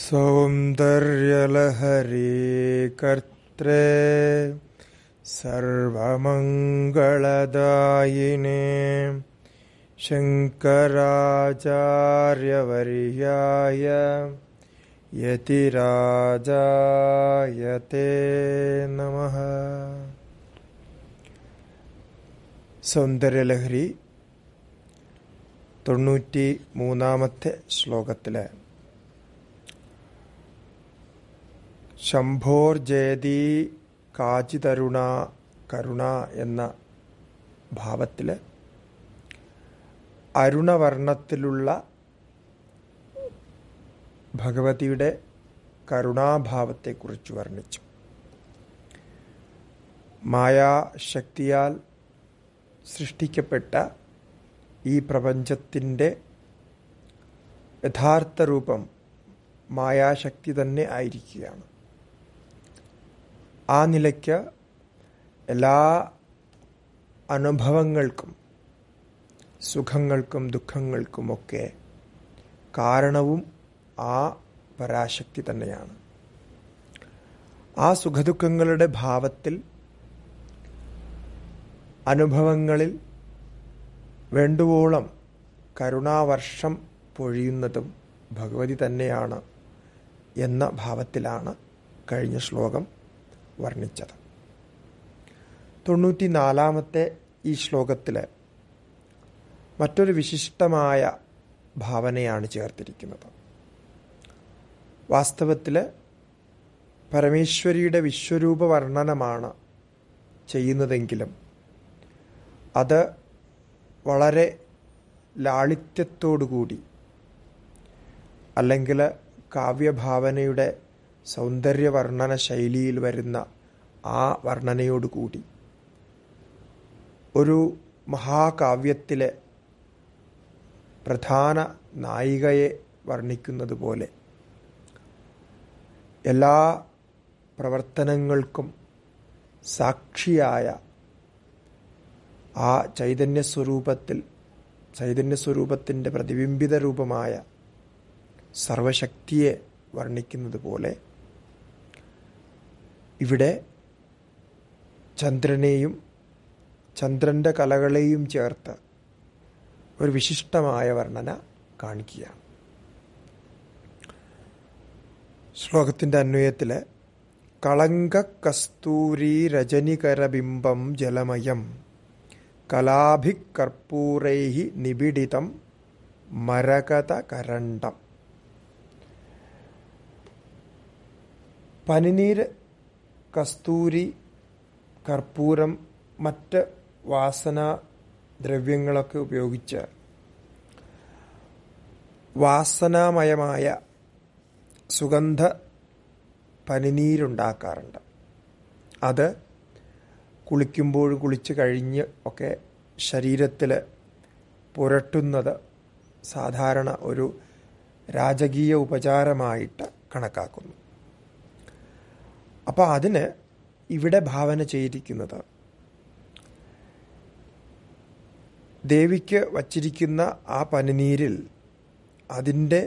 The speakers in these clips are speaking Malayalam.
सौन्दर्यलहरी कर्त्रे सर्वमङ्गलदायिने शङ्कराचार्यवर्याय यतिराजायते नमः സൗന്ദര്യലഹരി തൊണ്ണൂറ്റി മൂന്നാമത്തെ ശ്ലോകത്തില് ശംഭോർ ജയതി കാചിതരുണ കരുണ എന്ന ഭാവത്തില് അരുണവർണ്ണത്തിലുള്ള ഭഗവതിയുടെ കരുണാഭാവത്തെക്കുറിച്ച് വർണ്ണിച്ചു മായാശക്തിയാൽ സൃഷ്ടിക്കപ്പെട്ട ഈ പ്രപഞ്ചത്തിൻ്റെ യഥാർത്ഥ രൂപം മായാശക്തി തന്നെ ആയിരിക്കുകയാണ് ആ നിലയ്ക്ക് എല്ലാ അനുഭവങ്ങൾക്കും സുഖങ്ങൾക്കും ദുഃഖങ്ങൾക്കുമൊക്കെ കാരണവും ആ പരാശക്തി തന്നെയാണ് ആ സുഖദുഃഖങ്ങളുടെ ഭാവത്തിൽ അനുഭവങ്ങളിൽ വേണ്ടുവോളം കരുണാവർഷം പൊഴിയുന്നതും ഭഗവതി തന്നെയാണ് എന്ന ഭാവത്തിലാണ് കഴിഞ്ഞ ശ്ലോകം വർണ്ണിച്ചത് തൊണ്ണൂറ്റിനാലാമത്തെ ഈ ശ്ലോകത്തിൽ മറ്റൊരു വിശിഷ്ടമായ ഭാവനയാണ് ചേർത്തിരിക്കുന്നത് വാസ്തവത്തിൽ പരമേശ്വരിയുടെ വിശ്വരൂപ വർണ്ണനമാണ് ചെയ്യുന്നതെങ്കിലും അത് വളരെ ലാളിത്യത്തോടുകൂടി അല്ലെങ്കിൽ കാവ്യഭാവനയുടെ സൗന്ദര്യവർണ്ണന ശൈലിയിൽ വരുന്ന ആ വർണ്ണനയോടുകൂടി ഒരു മഹാകാവ്യത്തിലെ പ്രധാന നായികയെ വർണ്ണിക്കുന്നത് പോലെ എല്ലാ പ്രവർത്തനങ്ങൾക്കും സാക്ഷിയായ ആ ചൈതന്യ സ്വരൂപത്തിൽ ചൈതന്യ സ്വരൂപത്തിൻ്റെ പ്രതിബിംബിത രൂപമായ സർവശക്തിയെ വർണ്ണിക്കുന്നത് പോലെ ഇവിടെ ചന്ദ്രനെയും ചന്ദ്രന്റെ കലകളെയും ചേർത്ത് ഒരു വിശിഷ്ടമായ വർണ്ണന കാണിക്കുകയാണ് ശ്ലോകത്തിന്റെ അന്വയത്തില് കളങ്ക കസ്തൂരി രജനികരബിംബം ജലമയം കലാഭികർപ്പൂരൈ നിബിഡിതം മരകതകരണ്ടം പനിനീര് കസ്തൂരി കർപ്പൂരം മറ്റ് വാസന ദ്രവ്യങ്ങളൊക്കെ ഉപയോഗിച്ച് വാസനാമയമായ സുഗന്ധ പനിനീരുണ്ടാക്കാറുണ്ട് അത് കുളിക്കുമ്പോൾ കുളിച്ച് കഴിഞ്ഞ് ഒക്കെ ശരീരത്തിൽ പുരട്ടുന്നത് സാധാരണ ഒരു രാജകീയ ഉപചാരമായിട്ട് കണക്കാക്കുന്നു അപ്പോൾ അതിന് ഇവിടെ ഭാവന ചെയ്തിരിക്കുന്നത് ദേവിക്ക് വച്ചിരിക്കുന്ന ആ പനിനീരിൽ അതിൻ്റെ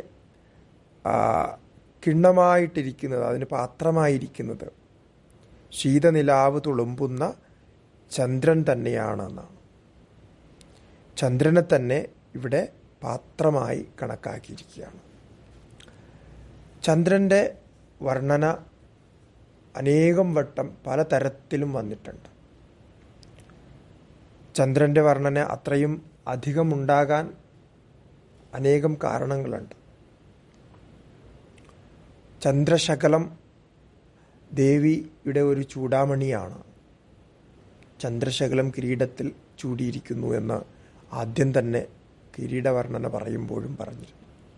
കിണ്ണമായിട്ടിരിക്കുന്നത് അതിന് പാത്രമായിരിക്കുന്നത് ശീതനിലാവ് തുളുമ്പുന്ന ചന്ദ്രൻ തന്നെയാണെന്നാണ് ചന്ദ്രനെ തന്നെ ഇവിടെ പാത്രമായി കണക്കാക്കിയിരിക്കുകയാണ് ചന്ദ്രന്റെ വർണ്ണന അനേകം വട്ടം പലതരത്തിലും വന്നിട്ടുണ്ട് ചന്ദ്രന്റെ വർണ്ണന അത്രയും അധികമുണ്ടാകാൻ അനേകം കാരണങ്ങളുണ്ട് ചന്ദ്രശകലം ദേവിയുടെ ഒരു ചൂടാമണിയാണ് ചന്ദ്രശകലം കിരീടത്തിൽ ചൂടിയിരിക്കുന്നു എന്ന് ആദ്യം തന്നെ കിരീടവർണ്ണന പറയുമ്പോഴും പറഞ്ഞിരുന്നു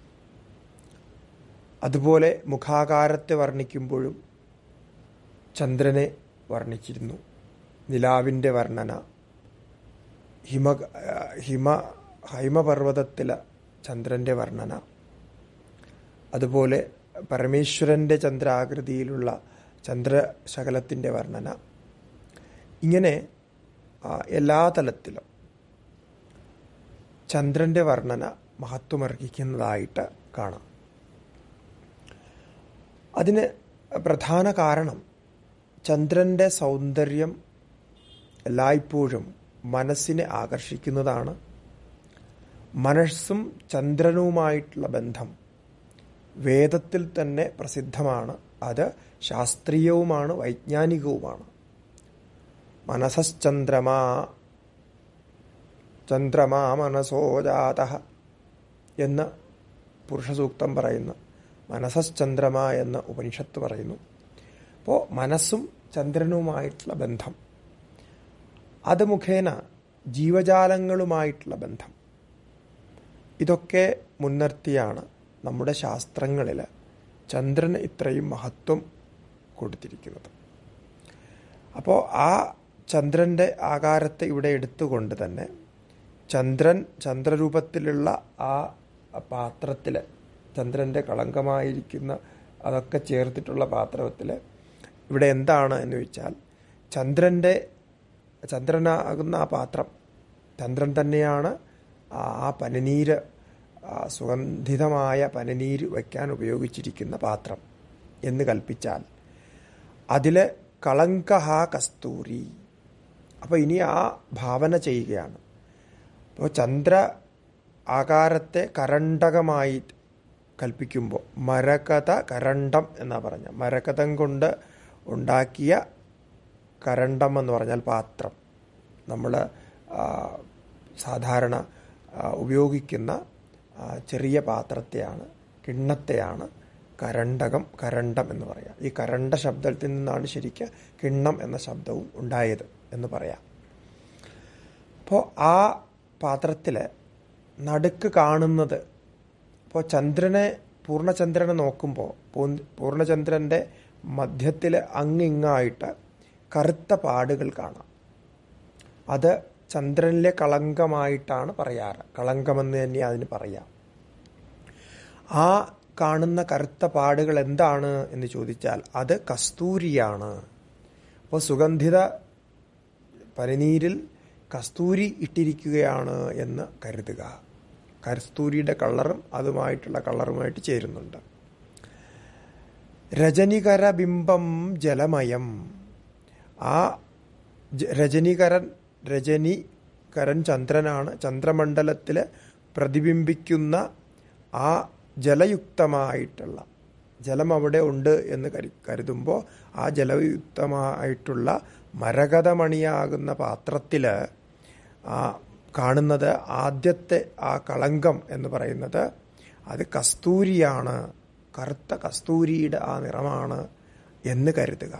അതുപോലെ മുഖാകാരത്തെ വർണ്ണിക്കുമ്പോഴും ചന്ദ്രനെ വർണ്ണിച്ചിരുന്നു നിലാവിൻ്റെ വർണ്ണന ഹിമ ഹിമ ഹൈമപർവ്വതത്തിലെ ചന്ദ്രൻ്റെ വർണ്ണന അതുപോലെ പരമേശ്വരൻ്റെ ചന്ദ്രാകൃതിയിലുള്ള ചന്ദ്രശകലത്തിൻ്റെ വർണ്ണന ഇങ്ങനെ എല്ലാ തലത്തിലും ചന്ദ്രന്റെ വർണ്ണന മഹത്വമർഹിക്കുന്നതായിട്ട് കാണാം അതിന് പ്രധാന കാരണം ചന്ദ്രൻ്റെ സൗന്ദര്യം എല്ലായ്പ്പോഴും മനസ്സിനെ ആകർഷിക്കുന്നതാണ് മനസ്സും ചന്ദ്രനുമായിട്ടുള്ള ബന്ധം വേദത്തിൽ തന്നെ പ്രസിദ്ധമാണ് അത് ശാസ്ത്രീയവുമാണ് വൈജ്ഞാനികവുമാണ് മനസശ്ചന്ദ്രമാ ചന്ദ്രമാ മനസോജാത എന്ന് പുരുഷസൂക്തം പറയുന്നു മനസശ്ചന്ദ്രമ എന്ന് ഉപനിഷത്ത് പറയുന്നു അപ്പോൾ മനസ്സും ചന്ദ്രനുമായിട്ടുള്ള ബന്ധം അത് മുഖേന ജീവജാലങ്ങളുമായിട്ടുള്ള ബന്ധം ഇതൊക്കെ മുൻനിർത്തിയാണ് നമ്മുടെ ശാസ്ത്രങ്ങളിൽ ചന്ദ്രന് ഇത്രയും മഹത്വം കൊടുത്തിരിക്കുന്നത് അപ്പോൾ ആ ചന്ദ്രൻ്റെ ആകാരത്തെ ഇവിടെ എടുത്തുകൊണ്ട് തന്നെ ചന്ദ്രൻ ചന്ദ്രരൂപത്തിലുള്ള ആ പാത്രത്തിൽ ചന്ദ്രൻ്റെ കളങ്കമായിരിക്കുന്ന അതൊക്കെ ചേർത്തിട്ടുള്ള പാത്രത്തിൽ ഇവിടെ എന്താണ് എന്ന് വെച്ചാൽ ചന്ദ്രൻ്റെ ചന്ദ്രനാകുന്ന ആ പാത്രം ചന്ദ്രൻ തന്നെയാണ് ആ പനിനീര് സുഗന്ധിതമായ പനിനീര് വയ്ക്കാൻ ഉപയോഗിച്ചിരിക്കുന്ന പാത്രം എന്ന് കൽപ്പിച്ചാൽ അതിൽ കളങ്കഹ കസ്തൂരി അപ്പോൾ ഇനി ആ ഭാവന ചെയ്യുകയാണ് അപ്പോൾ ചന്ദ്ര ആകാരത്തെ കരണ്ടകമായി കൽപ്പിക്കുമ്പോൾ മരകഥ കരണ്ടം എന്നാ പറഞ്ഞ മരകഥം കൊണ്ട് ഉണ്ടാക്കിയ കരണ്ടം എന്ന് പറഞ്ഞാൽ പാത്രം നമ്മൾ സാധാരണ ഉപയോഗിക്കുന്ന ചെറിയ പാത്രത്തെയാണ് കിണ്ണത്തെയാണ് കരണ്ടകം കരണ്ടം എന്ന് പറയാം ഈ കരണ്ട ശബ്ദത്തിൽ നിന്നാണ് ശരിക്ക് കിണ്ണം എന്ന ശബ്ദവും ഉണ്ടായത് എന്ന് പറയാം അപ്പോൾ ആ പാത്രത്തിൽ നടുക്ക് കാണുന്നത് ഇപ്പോൾ ചന്ദ്രനെ പൂർണ്ണചന്ദ്രനെ നോക്കുമ്പോൾ പൂർണ്ണചന്ദ്രൻ്റെ മധ്യത്തിൽ അങ്ങിങ്ങായിട്ട് കറുത്ത പാടുകൾ കാണാം അത് ചന്ദ്രനിലെ കളങ്കമായിട്ടാണ് പറയാറ് കളങ്കമെന്ന് തന്നെ അതിന് പറയാം ആ കാണുന്ന കറുത്ത പാടുകൾ എന്താണ് എന്ന് ചോദിച്ചാൽ അത് കസ്തൂരിയാണ് അപ്പോൾ സുഗന്ധിത പനിനീരിൽ കസ്തൂരി ഇട്ടിരിക്കുകയാണ് എന്ന് കരുതുക കസ്തൂരിയുടെ കളറും അതുമായിട്ടുള്ള കളറുമായിട്ട് ചേരുന്നുണ്ട് രജനികര ബിംബം ജലമയം ആ രജനികരൻ രജനികരൻ ചന്ദ്രനാണ് ചന്ദ്രമണ്ഡലത്തിൽ പ്രതിബിംബിക്കുന്ന ആ ജലയുക്തമായിട്ടുള്ള ജലം അവിടെ ഉണ്ട് എന്ന് കരു കരുതുമ്പോൾ ആ ജലയുക്തമായിട്ടുള്ള മരകതമണിയാകുന്ന പാത്രത്തിൽ ആ കാണുന്നത് ആദ്യത്തെ ആ കളങ്കം എന്ന് പറയുന്നത് അത് കസ്തൂരിയാണ് കറുത്ത കസ്തൂരിയുടെ ആ നിറമാണ് എന്ന് കരുതുക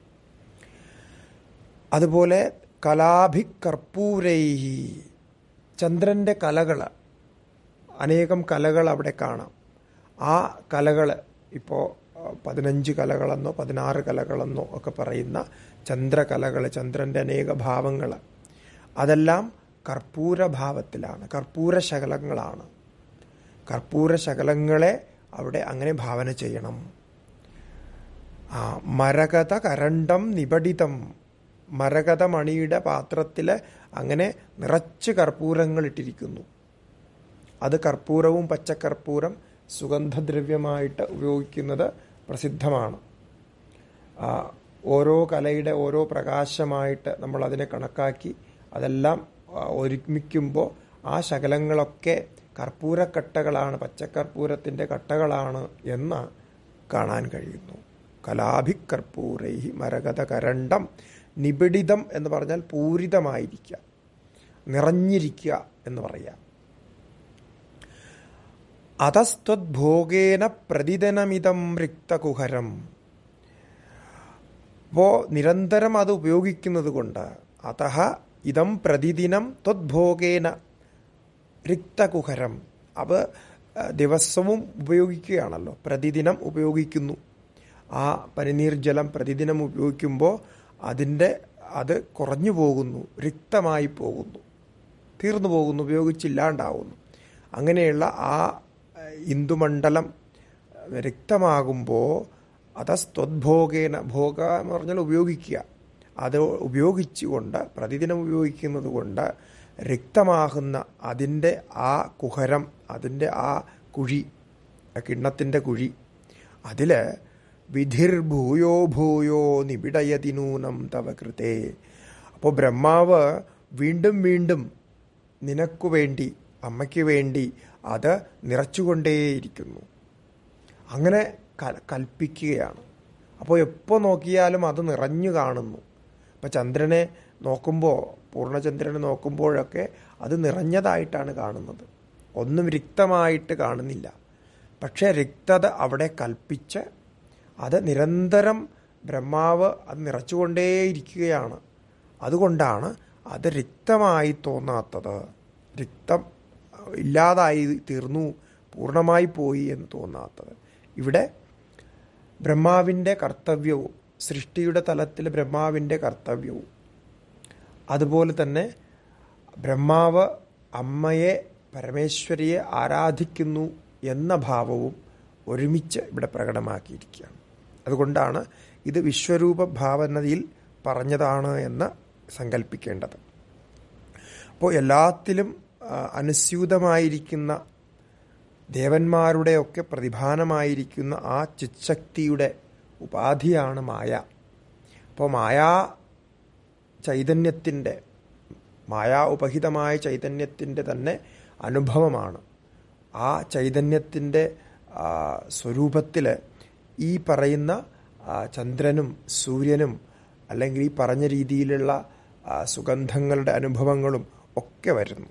അതുപോലെ കലാഭികർപ്പൂരൈഹി ചന്ദ്രൻ്റെ കലകൾ അനേകം കലകൾ അവിടെ കാണാം ആ കലകൾ ഇപ്പോൾ പതിനഞ്ച് കലകളെന്നോ പതിനാറ് കലകളെന്നോ ഒക്കെ പറയുന്ന ചന്ദ്രകലകൾ ചന്ദ്രൻ്റെ അനേക ഭാവങ്ങൾ അതെല്ലാം കർപ്പൂരഭാവത്തിലാണ് കർപ്പൂര ശകലങ്ങളാണ് കർപ്പൂര ശകലങ്ങളെ അവിടെ അങ്ങനെ ഭാവന ചെയ്യണം ആ മരകത കരണ്ടം നിപടിതം മരകത മണിയുടെ പാത്രത്തിൽ അങ്ങനെ നിറച്ച് കർപ്പൂരങ്ങൾ ഇട്ടിരിക്കുന്നു അത് കർപ്പൂരവും പച്ചക്കർപ്പൂരം സുഗന്ധദ്രവ്യമായിട്ട് ഉപയോഗിക്കുന്നത് പ്രസിദ്ധമാണ് ഓരോ കലയുടെ ഓരോ പ്രകാശമായിട്ട് നമ്മൾ അതിനെ കണക്കാക്കി അതെല്ലാം ഒരുമിക്കുമ്പോൾ ആ ശകലങ്ങളൊക്കെ കർപ്പൂരക്കട്ടകളാണ് പച്ചക്കർപ്പൂരത്തിൻ്റെ കട്ടകളാണ് എന്ന് കാണാൻ കഴിയുന്നു കലാഭിക്കർപ്പൂരൈ മരകത കരണ്ടം നിബിഡിതം എന്ന് പറഞ്ഞാൽ പൂരിതമായിരിക്കുക നിറഞ്ഞിരിക്കുക എന്ന് പറയാം അതസ്ത്വദ്ഭോഗേന പ്രതിദിനമിതം റിക്തകുഹരം അപ്പോൾ നിരന്തരം അത് ഉപയോഗിക്കുന്നത് കൊണ്ട് അതഹ ഇതം പ്രതിദിനം ത്വദ്ഭോഗേന റിക്തകുഹരം അത് ദിവസവും ഉപയോഗിക്കുകയാണല്ലോ പ്രതിദിനം ഉപയോഗിക്കുന്നു ആ പനിനീർ ജലം പ്രതിദിനം ഉപയോഗിക്കുമ്പോൾ അതിൻ്റെ അത് കുറഞ്ഞു പോകുന്നു റിക്തമായി പോകുന്നു തീർന്നു പോകുന്നു ഉപയോഗിച്ചില്ലാണ്ടാവുന്നു അങ്ങനെയുള്ള ആ ഇന്ദുമണ്ഡലം റിക്തമാകുമ്പോൾ അതസ്ത്വദ്ഭോഗേന ഭോഗ എന്ന് പറഞ്ഞാൽ ഉപയോഗിക്കുക അത് ഉപയോഗിച്ചുകൊണ്ട് പ്രതിദിനം ഉപയോഗിക്കുന്നത് കൊണ്ട് റിക്തമാകുന്ന അതിൻ്റെ ആ കുഹരം അതിൻ്റെ ആ കുഴി കിണ്ണത്തിൻ്റെ കുഴി അതിൽ വിധിർഭൂയോ ഭൂയോ നിബിഡയതി നൂനം തവ കൃതേ അപ്പോൾ ബ്രഹ്മാവ് വീണ്ടും വീണ്ടും നിനക്കു വേണ്ടി അമ്മയ്ക്ക് വേണ്ടി അത് നിറച്ചുകൊണ്ടേയിരിക്കുന്നു അങ്ങനെ ക- കൽപ്പിക്കുകയാണ് അപ്പോൾ എപ്പോൾ നോക്കിയാലും അത് നിറഞ്ഞു കാണുന്നു ഇപ്പം ചന്ദ്രനെ നോക്കുമ്പോൾ പൂർണ്ണചന്ദ്രനെ നോക്കുമ്പോഴൊക്കെ അത് നിറഞ്ഞതായിട്ടാണ് കാണുന്നത് ഒന്നും റിക്തമായിട്ട് കാണുന്നില്ല പക്ഷേ റിക്തത അവിടെ കൽപ്പിച്ച് അത് നിരന്തരം ബ്രഹ്മാവ് അത് നിറച്ചുകൊണ്ടേയിരിക്കുകയാണ് അതുകൊണ്ടാണ് അത് റിക്തമായി തോന്നാത്തത് റിക്തം ഇല്ലാതായി തീർന്നു പൂർണ്ണമായി പോയി എന്ന് തോന്നാത്തത് ഇവിടെ ബ്രഹ്മാവിൻ്റെ കർത്തവ്യവും സൃഷ്ടിയുടെ തലത്തിൽ ബ്രഹ്മാവിൻ്റെ കർത്തവ്യവും അതുപോലെ തന്നെ ബ്രഹ്മാവ് അമ്മയെ പരമേശ്വരിയെ ആരാധിക്കുന്നു എന്ന ഭാവവും ഒരുമിച്ച് ഇവിടെ പ്രകടമാക്കിയിരിക്കുകയാണ് അതുകൊണ്ടാണ് ഇത് വിശ്വരൂപ ഭാവനയിൽ പറഞ്ഞതാണ് എന്ന് സങ്കല്പിക്കേണ്ടത് അപ്പോൾ എല്ലാത്തിലും ആ, അനുസ്യൂതമായിരിക്കുന്ന ദേവന്മാരുടെയൊക്കെ പ്രതിഭാനമായിരിക്കുന്ന ആ ചിത്ശക്തിയുടെ ഉപാധിയാണ് മായ അപ്പോൾ മായാ ചൈതന്യത്തിൻ്റെ മായാ ഉപഹിതമായ ചൈതന്യത്തിൻ്റെ തന്നെ അനുഭവമാണ് ആ ചൈതന്യത്തിൻ്റെ സ്വരൂപത്തിൽ ഈ പറയുന്ന ആ, ചന്ദ്രനും സൂര്യനും അല്ലെങ്കിൽ ഈ പറഞ്ഞ രീതിയിലുള്ള ആ, സുഗന്ധങ്ങളുടെ അനുഭവങ്ങളും ഒക്കെ വരുന്നു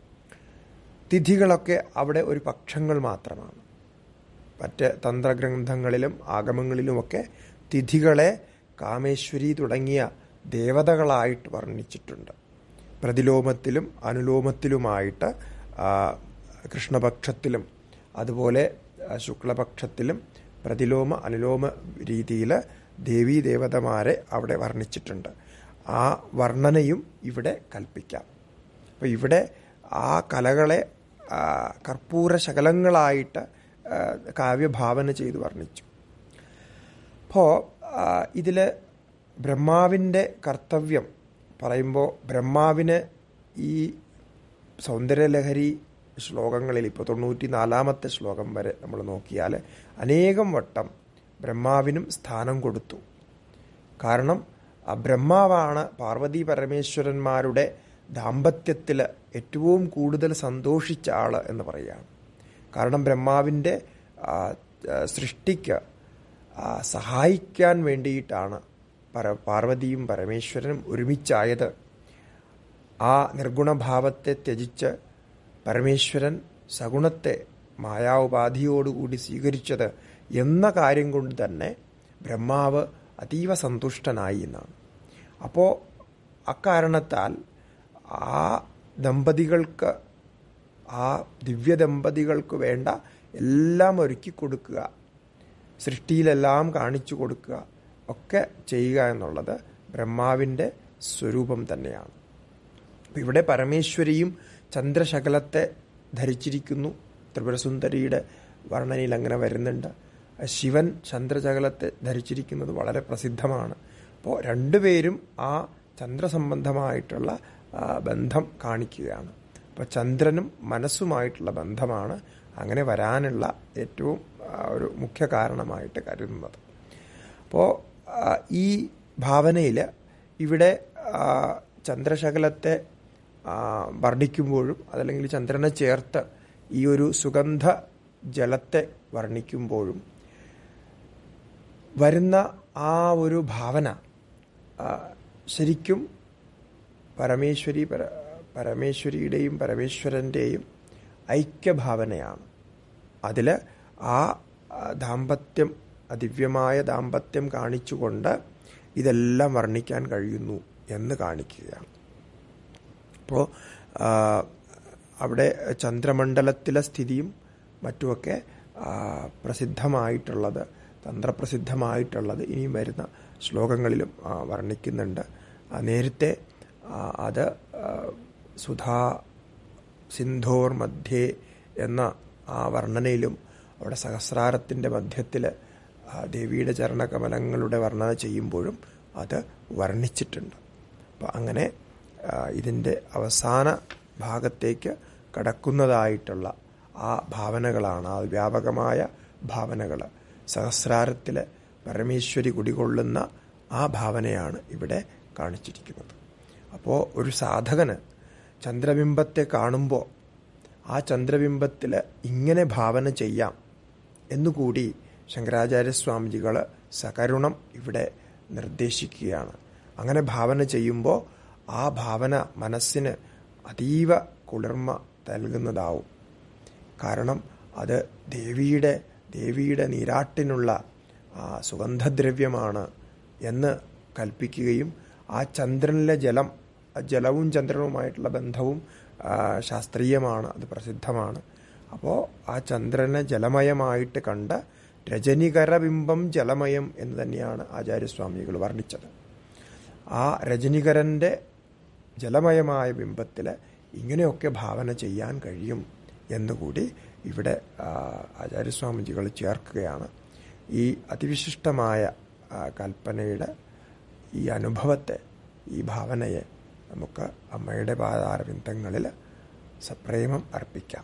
തിഥികളൊക്കെ അവിടെ ഒരു പക്ഷങ്ങൾ മാത്രമാണ് മറ്റ് തന്ത്രഗ്രന്ഥങ്ങളിലും ആഗമങ്ങളിലുമൊക്കെ തിഥികളെ കാമേശ്വരി തുടങ്ങിയ ദേവതകളായിട്ട് വർണ്ണിച്ചിട്ടുണ്ട് പ്രതിലോമത്തിലും അനുലോമത്തിലുമായിട്ട് ആ, കൃഷ്ണപക്ഷത്തിലും അതുപോലെ ആ, ശുക്ലപക്ഷത്തിലും പ്രതിലോമ അനുലോമ രീതിയിൽ ദേവീ ദേവതമാരെ അവിടെ വർണ്ണിച്ചിട്ടുണ്ട് ആ വർണ്ണനയും ഇവിടെ കൽപ്പിക്കാം അപ്പോൾ ഇവിടെ ആ കലകളെ ആ, കർപ്പൂര ശകലങ്ങളായിട്ട് ആ, കാവ്യഭാവന ചെയ്ത് വർണ്ണിച്ചു അപ്പോൾ ഇതിൽ ബ്രഹ്മാവിൻ്റെ കർത്തവ്യം പറയുമ്പോൾ ബ്രഹ്മാവിന് ഈ സൗന്ദര്യലഹരി ശ്ലോകങ്ങളിൽ ഇപ്പോൾ തൊണ്ണൂറ്റി നാലാമത്തെ ശ്ലോകം വരെ നമ്മൾ നോക്കിയാൽ അനേകം വട്ടം ബ്രഹ്മാവിനും സ്ഥാനം കൊടുത്തു കാരണം ആ ബ്രഹ്മാവാണ് പാർവതി പരമേശ്വരന്മാരുടെ ദാമ്പത്യത്തിൽ ഏറ്റവും കൂടുതൽ സന്തോഷിച്ച ആള് എന്ന് പറയുകയാണ് കാരണം ബ്രഹ്മാവിൻ്റെ ആ, ആ, സൃഷ്ടിക്ക് ആ, സഹായിക്കാൻ വേണ്ടിയിട്ടാണ് പര പാർവതിയും പരമേശ്വരനും ഒരുമിച്ചായത് ആ നിർഗുണഭാവത്തെ ത്യജിച്ച് പരമേശ്വരൻ സഗുണത്തെ മായാഉപാധിയോടുകൂടി സ്വീകരിച്ചത് എന്ന കാര്യം കൊണ്ട് തന്നെ ബ്രഹ്മാവ് അതീവ സന്തുഷ്ടനായി എന്നാണ് അപ്പോൾ അക്കാരണത്താൽ ആ ദമ്പതികൾക്ക് ആ ദിവ്യ ദമ്പതികൾക്ക് വേണ്ട എല്ലാം ഒരുക്കി കൊടുക്കുക സൃഷ്ടിയിലെല്ലാം കാണിച്ചു കൊടുക്കുക ഒക്കെ ചെയ്യുക എന്നുള്ളത് ബ്രഹ്മാവിൻ്റെ സ്വരൂപം തന്നെയാണ് അപ്പം ഇവിടെ പരമേശ്വരിയും ചന്ദ്രശകലത്തെ ധരിച്ചിരിക്കുന്നു ത്രിപുരസുന്ദരിയുടെ വർണ്ണനയിൽ അങ്ങനെ വരുന്നുണ്ട് ശിവൻ ചന്ദ്രശകലത്തെ ധരിച്ചിരിക്കുന്നത് വളരെ പ്രസിദ്ധമാണ് അപ്പോൾ രണ്ടുപേരും ആ ചന്ദ്രസംബന്ധമായിട്ടുള്ള ആ, ബന്ധം കാണിക്കുകയാണ് അപ്പോൾ ചന്ദ്രനും മനസ്സുമായിട്ടുള്ള ബന്ധമാണ് അങ്ങനെ വരാനുള്ള ഏറ്റവും ആ, ഒരു മുഖ്യ കാരണമായിട്ട് കരുതുന്നത് അപ്പോൾ ആ, ഈ ഭാവനയിൽ ഇവിടെ ആ, ചന്ദ്രശകലത്തെ ആ, വർണ്ണിക്കുമ്പോഴും അതല്ലെങ്കിൽ ചന്ദ്രനെ ചേർത്ത് ഈ ഒരു സുഗന്ധ ജലത്തെ വർണ്ണിക്കുമ്പോഴും വരുന്ന ആ ഒരു ഭാവന ആ, ശരിക്കും പരമേശ്വരി പര പരമേശ്വരിയുടെയും പരമേശ്വരൻ്റെയും ഐക്യഭാവനയാണ് അതിൽ ആ ആ, ദാമ്പത്യം ആ ദിവ്യമായ ദാമ്പത്യം കാണിച്ചുകൊണ്ട് ഇതെല്ലാം വർണ്ണിക്കാൻ കഴിയുന്നു എന്ന് കാണിക്കുകയാണ് അപ്പോൾ അവിടെ ചന്ദ്രമണ്ഡലത്തിലെ സ്ഥിതിയും മറ്റുമൊക്കെ ആ, പ്രസിദ്ധമായിട്ടുള്ളത് തന്ത്രപ്രസിദ്ധമായിട്ടുള്ളത് ഇനിയും വരുന്ന ശ്ലോകങ്ങളിലും ആ, വർണ്ണിക്കുന്നുണ്ട് ആ, നേരത്തെ ആ, അത് ആ, സുധാ സിന്ധോർ മധ്യേ എന്ന ആ വർണ്ണനയിലും അവിടെ സഹസ്രാരത്തിൻ്റെ മധ്യത്തിൽ ദേവിയുടെ ചരണകമലങ്ങളുടെ വർണ്ണന ചെയ്യുമ്പോഴും അത് വർണ്ണിച്ചിട്ടുണ്ട് അപ്പം അങ്ങനെ ആ, ഇതിൻ്റെ അവസാന ഭാഗത്തേക്ക് കടക്കുന്നതായിട്ടുള്ള ആ ഭാവനകളാണ് ആ വ്യാപകമായ ഭാവനകൾ സഹസ്രാരത്തിൽ പരമേശ്വരി കുടികൊള്ളുന്ന ആ ഭാവനയാണ് ഇവിടെ കാണിച്ചിരിക്കുന്നത് അപ്പോൾ ഒരു സാധകന് ചന്ദ്രബിംബത്തെ കാണുമ്പോൾ ആ ചന്ദ്രബിംബത്തിൽ ഇങ്ങനെ ഭാവന ചെയ്യാം എന്നുകൂടി ശങ്കരാചാര്യസ്വാമിജികൾ സകരുണം ഇവിടെ നിർദ്ദേശിക്കുകയാണ് അങ്ങനെ ഭാവന ചെയ്യുമ്പോൾ ആ ഭാവന മനസ്സിന് അതീവ കുളിർമ നൽകുന്നതാവും കാരണം അത് ദേവിയുടെ ദേവിയുടെ നീരാട്ടിനുള്ള ആ സുഗന്ധദ്രവ്യമാണ് എന്ന് കൽപ്പിക്കുകയും ആ ചന്ദ്രനിലെ ജലം ആ ജലവും ചന്ദ്രനുമായിട്ടുള്ള ബന്ധവും ആ, ശാസ്ത്രീയമാണ് അത് പ്രസിദ്ധമാണ് അപ്പോൾ ആ ചന്ദ്രനെ ജലമയമായിട്ട് കണ്ട രജനികരബിംബം ജലമയം എന്ന് തന്നെയാണ് ആചാര്യസ്വാമികൾ വർണ്ണിച്ചത് ആ രജനികരൻ്റെ ജലമയമായ ബിംബത്തിൽ ഇങ്ങനെയൊക്കെ ഭാവന ചെയ്യാൻ കഴിയും എന്നുകൂടി ഇവിടെ ആ, ആചാര്യസ്വാമിജികൾ ചേർക്കുകയാണ് ഈ അതിവിശിഷ്ടമായ ആ, കൽപ്പനയുടെ ഈ അനുഭവത്തെ ഈ ഭാവനയെ നമുക്ക് അമ്മയുടെ പാതാരബിന്ദങ്ങളിൽ സപ്രേമം അർപ്പിക്കാം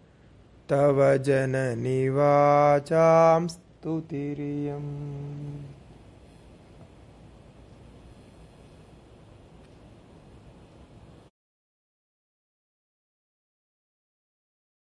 തുദീയാഭിർവാഗ്ഭിർ തവ ജനനിവാചാം സ്തുതിരിയം